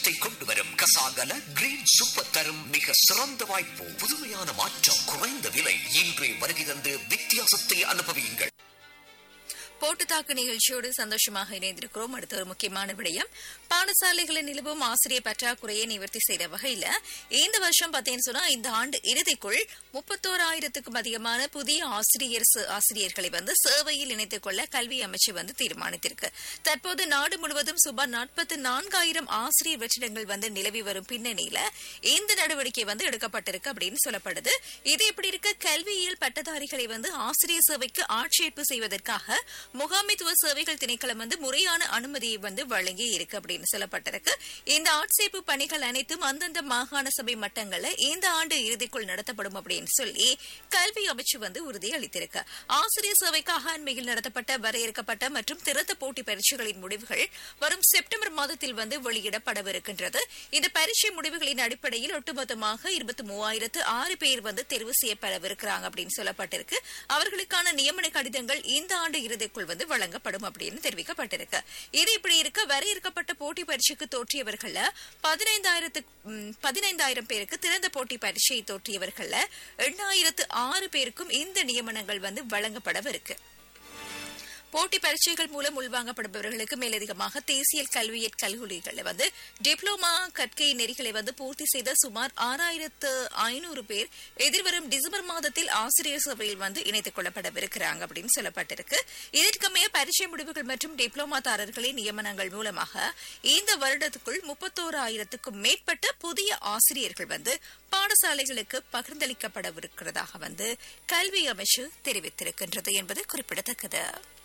த்தை கொண்டு வரும் கசாகல கிரீன் சூப்பர் தரும் மிக சிறந்த வாய்ப்பு புதுமையான மாற்றம் குறைந்த விலை இன்றே வருகை தந்து வித்தியாசத்தை அனுபவியுங்கள் போட்டுத்தாக்கு நிகழ்ச்சியோடு சந்தோஷமாக இணைந்திருக்கிறோம் அடுத்த ஒரு முக்கியமான விடயம் பாடசாலைகளில் நிலவும் ஆசிரியர் பற்றாக்குறையை நிவர்த்தி செய்த வகையில இந்த வருஷம் பார்த்தீங்கன்னு சொன்னா இந்த ஆண்டு இறுதிக்குள் முப்பத்தோராயிரத்துக்கும் அதிகமான புதிய ஆசிரியர் சே- ஆசிரியர்களை வந்து சேவையில் இணைத்துக் கொள்ள கல்வி அமைச்சு வந்து தீர்மானித்திருக்கு தற்போது நாடு முழுவதும் சுமார் நாற்பத்தி நான்காயிரம் ஆசிரியர் வெற்றிடங்கள் வந்து நிலவி வரும் பின்னணியில இந்த நடவடிக்கை வந்து எடுக்கப்பட்டிருக்கு அப்படின்னு சொல்லப்படுது இது இப்படி இருக்க கல்வியியல் பட்டதாரிகளை வந்து ஆசிரியர் சேவைக்கு ஆட்சேர்ப்பு செய்வதற்காக முகாமைத்துவ சேவைகள் திணைக்களம் வந்து முறையான அனுமதியை வந்து வழங்கி இருக்கு அப்படின்னு சொல்லப்பட்டிருக்கு இந்த ஆட்சேர்ப்பு பணிகள் அனைத்தும் அந்தந்த மாகாண சபை மட்டங்கள்ல இந்த ஆண்டு இறுதிக்குள் நடத்தப்படும் அப்படின்னு சொல்லி கல்வி அமைச்சு வந்து உறுதி அளித்திருக்கு ஆசிரியர் சேவைக்காக அண்மையில் நடத்தப்பட்ட வரையறுக்கப்பட்ட மற்றும் திறந்த போட்டி பரீட்சைகளின் முடிவுகள் வரும் செப்டம்பர் மாதத்தில் வந்து வெளியிடப்படவிருக்கின்றது இந்த பரீட்சை முடிவுகளின் அடிப்படையில் ஒட்டுமொத்தமாக இருபத்தி மூவாயிரத்து ஆறு பேர் வந்து தேர்வு செய்யப்படவிருக்கிறாங்க அப்படின்னு சொல்லப்பட்டிருக்கு அவர்களுக்கான நியமன கடிதங்கள் இந்த ஆண்டு இறுதிக்குள் வந்து வழங்கப்படும் அப்படின்னு தெரிவிக்கப்பட்டிருக்கு இது இப்படி இருக்க வரையறுக்கப்பட்ட போட்டி பரீட்சைக்கு தோற்றியவர்கள பதினைந்தாயிரத்து பதினைந்தாயிரம் பேருக்கு திறந்த போட்டி பரீட்சையை தோற்றியவர்கள எண்ணாயிரத்து ஆறு பேருக்கும் இந்த நியமனங்கள் வந்து வழங்கப்படவிருக்கு போட்டி பரீட்சைகள் மூலம் உள்வாங்கப்படுபவர்களுக்கு மேலதிகமாக தேசிய கல்வியற் கல்லூரிகளில் வந்து டிப்ளோமா கற்கை நெறிகளை வந்து பூர்த்தி செய்த சுமார் ஆறாயிரத்து ஐநூறு பேர் எதிர்வரும் டிசம்பர் மாதத்தில் ஆசிரியர் சபையில் வந்து இணைத்துக் கொள்ளப்படவிருக்கிறாங்க அப்படின்னு சொல்லப்பட்டிருக்கு இதற்கமைய பரீட்சை முடிவுகள் மற்றும் டிப்ளோமாதாரர்களின் நியமனங்கள் மூலமாக இந்த வருடத்துக்குள் முப்பத்தோராயிரத்துக்கும் மேற்பட்ட புதிய ஆசிரியர்கள் வந்து பாடசாலைகளுக்கு பகிர்ந்தளிக்கப்படவிருக்கிறதாக வந்து கல்வி அமைச்சு தெரிவித்திருக்கின்றது என்பது குறிப்பிடத்தக்கது